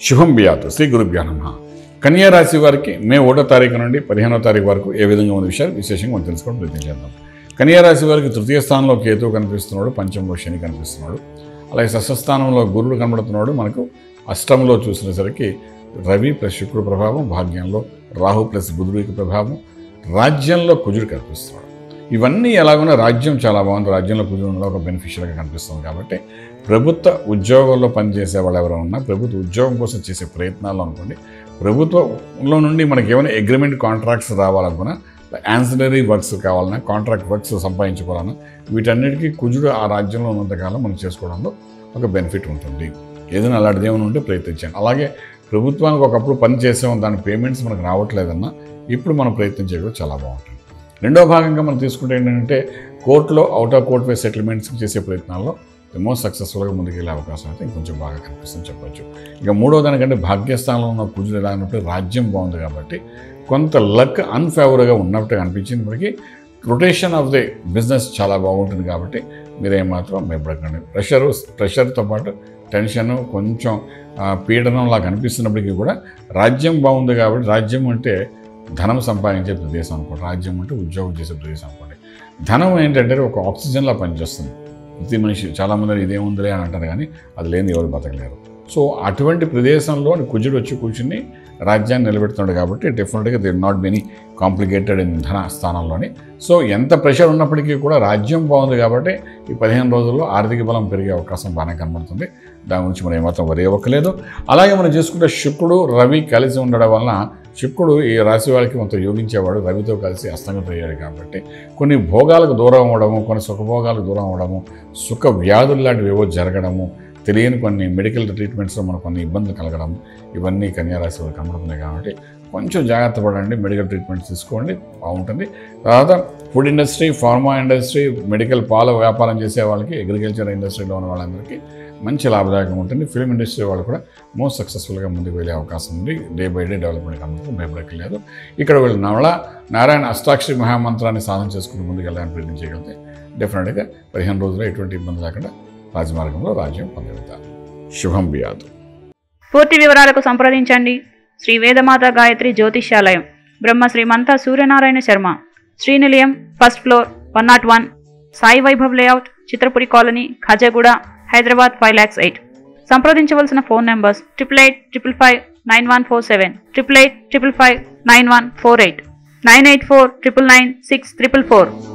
శుభం బియాతు శ్రీ గురుభ్యో నమ కన్యా రాశి వారికి మే ఒకటో తారీఖు నుండి పదిహేనో తారీఖు వరకు ఏ విధంగా ఉన్న విషయాలు విశేషంగా మనం తెలుసుకోవడం ప్రయత్నం చేద్దాం కన్యా రాశి వారికి తృతీయ స్థానంలో కేతువు కనిపిస్తున్నాడు పంచంలో శని కనిపిస్తున్నాడు అలాగే షష్ఠస్థానంలో గురుడు కనబడుతున్నాడు మనకు అష్టంలో చూసినసరికి రవి ప్లస్ శుక్రుడు ప్రభావం భాగ్యంలో రాహు ప్లస్ బుధుడు యొక్క ప్రభావం రాజ్యంలో కుజుడు కనిపిస్తున్నాడు ఇవన్నీ ఎలాగున్నా రాజ్యం చాలా బాగుంది రాజ్యంలో కుజుడు ఉండడం ఒక బెనిఫిషియల్గా కనిపిస్తుంది కాబట్టి ప్రభుత్వ ఉద్యోగంలో పనిచేసే వాళ్ళు ఎవరైనా ఉన్నా ప్రభుత్వ ఉద్యోగం కోసం చేసే ప్రయత్నాలు అనుకోండి ప్రభుత్వంలో నుండి మనకి ఏమైనా అగ్రిమెంట్ కాంట్రాక్ట్స్ రావాలనుకున్నా యాన్సిలరీ వర్క్స్ కావాలన్నా కాంట్రాక్ట్ వర్క్స్ సంపాదించుకోవాలన్నా వీటన్నిటికీ కుజుడు ఆ రాజ్యంలో ఉన్నంతకాలం మనం చేసుకోవడంలో ఒక బెనిఫిట్ ఉంటుంది ఏదైనా అలాంటిది ఏమైనా ఉంటే ప్రయత్నించండి అలాగే ప్రభుత్వానికి ఒకప్పుడు పని చేసాం దాని పేమెంట్స్ మనకు రావట్లేదన్నా ఇప్పుడు మనం ప్రయత్నం చేయడం చాలా బాగుంటుంది రెండో భాగంగా మనం తీసుకుంటే ఏంటంటే కోర్టులో out of court way settlements చేసే ప్రయత్నాల్లో మోస్ట్ సక్సెస్ఫుల్గా ముందుకెళ్ళే అవకాశం అయితే ఇంకొంచెం బాగా కనిపిస్తుంది చెప్పొచ్చు ఇక మూడో దానికంటే భాగ్యస్థానంలో ఉన్న కుజుడు ఎలా ఉన్నప్పుడు రాజ్యం బాగుంది కాబట్టి కొంత లక్ అన్ఫేవర్గా ఉన్నట్టు అనిపించినప్పటికీ రొటేషన్ ఆఫ్ ది బిజినెస్ చాలా బాగుంటుంది కాబట్టి మీరేమాత్రం భయపడకండి ప్రెషరు ప్రెషర్తో పాటు టెన్షన్ కొంచెం ఆ, పీడనంలా కనిపిస్తున్నప్పటికీ కూడా రాజ్యం బాగుంది కాబట్టి రాజ్యం అంటే ధనం సంపాదించే ప్రదేశం అనుకోండి రాజ్యం అంటే ఉద్యోగం చేసే ప్రదేశం అనుకోండి ధనం ఏంటంటే ఒక ఆక్సిజన్లా పనిచేస్తుంది ప్రతి మనిషి చాలామంది ఇదేముందిలే అని అంటారు కానీ అది లేని ఎవరు బతకలేరు సో అటువంటి ప్రదేశంలో కుజుడు వచ్చి కూర్చుని రాజ్యాన్ని నిలబెడుతున్నాడు కాబట్టి డెఫినెట్గా they not many complicated in ధన స్థానంలోని సో ఎంత ప్రెషర్ ఉన్నప్పటికీ కూడా రాజ్యం బాగుంది కాబట్టి ఈ పదిహేను రోజుల్లో ఆర్థిక బలం పెరిగే అవకాశం బాగానే కనబడుతుంది దాని గురించి మనం ఏమాత్రం వరి అవ్వకలేదు అలాగే మనం చేసుకుంటే శుక్రుడు రవి కలిసి ఉండడం వలన శుక్రుడు ఈ రాశి వాళ్ళకి కొంత యోగించేవాడు రవితో కలిసి అస్తంగత అయ్యాడు కాబట్టి కొన్ని భోగాలకు దూరం అవ్వడము కొన్ని సుఖభోగాలకు దూరం అవ్వడము సుఖ వ్యాధులు లాంటివి ఏవో జరగడము తెలియని కొన్ని మెడికల్ ట్రీట్మెంట్స్లో మనకు కొన్ని ఇబ్బందులు కలగడం ఇవన్నీ కన్యారాశి వాళ్ళకి కనబడుతున్నాయి కాబట్టి కొంచెం జాగ్రత్త పడండి మెడికల్ ట్రీట్మెంట్స్ తీసుకోండి బాగుంటుంది తర్వాత food industry pharma industry medical పాల వ్యాపారం చేసే వాళ్ళకి అగ్రికల్చర్ ఇండస్ట్రీలో ఉన్న వాళ్ళందరికీ మంచి లాభదాయకంగా ఉంటుంది ఫిల్మ్ ఇండస్ట్రీ వాళ్ళు కూడా మోస్ట్ సక్సెస్ఫుల్గా ముందుకు వెళ్ళే అవకాశం ఉంది డే బై డే డెవలప్మెంట్ అందుకు భయపడక్కర్లేదు ఇక్కడ వీళ్ళు నవల నారాయణ అష్టాక్షరి మహామంత్రాన్ని సాధన చేసుకుని ముందుకు వెళ్ళడానికి ప్రయత్నం చేయగలిగితే డెఫినెట్గా పదిహేను రోజుల్లో ఎటువంటి ఇబ్బంది లేకుండా రాజమార్గంలో రాజ్యం పొందగలుగుతారు శుభం బియాదు పూర్తి వివరాలకు సంప్రదించండి శ్రీ వేదమాత గాయత్రి జ్యోతిష్యాలయం Brahma Srimantha Suryanarayana Sharma Srinilayam first floor one nought one Sai Vaibhav layout Chitrapuri colony Khajaguda Hyderabad five lakhs eight సంప్రదించవలసిన phone numbers triple eight triple five nine one four seven triple eight triple five nine one four eight nine eight four triple nine six triple four